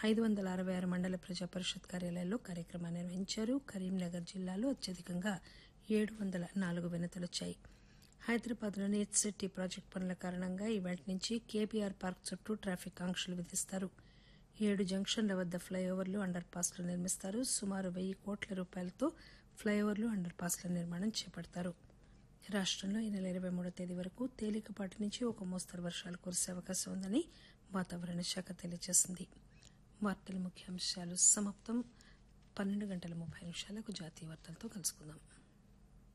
ఐదు వందల అరవై ఆరు మండల ప్రజా పరిషత్ కార్యాలయాల్లో కార్యక్రమాన్ని నిర్వహించారు కరీంనగర్ జిల్లాలో అత్యధికంగా ఏడు వందల నాలుగు వినతులొచ్చాయి హైదరాబాద్లోని హెచ్ సిటీ ప్రాజెక్టు పనుల కారణంగా ఈవేళ నుంచి కేబీఆర్ పార్క్ చుట్టూ ట్రాఫిక్ ఆంక్షలు విధిస్తారు ఏడు జంక్షన్ల వద్ద ఫ్లైఓవర్లు అండర్ పాస్లు నిర్మిస్తారు సుమారు వెయ్యి కోట్ల రూపాయలతో ఫ్లైఓవర్లు అండర్ పాస్ల నిర్మాణం చేపడతారు రాష్టంలో ఈ నెల ఇరవై మూడో తేదీ వరకు తేలికపాటి నుంచి ఒక మోస్తరు వర్షాలు కురిసే అవకాశం ఉందని వాతావరణ శాఖ తెలియజేసింది వార్తల ముఖ్యాంశాలు సమాప్తం పన్నెండు గంటల ముప్పై నిమిషాలకు జాతీయ వార్తలతో కలుసుకుందాం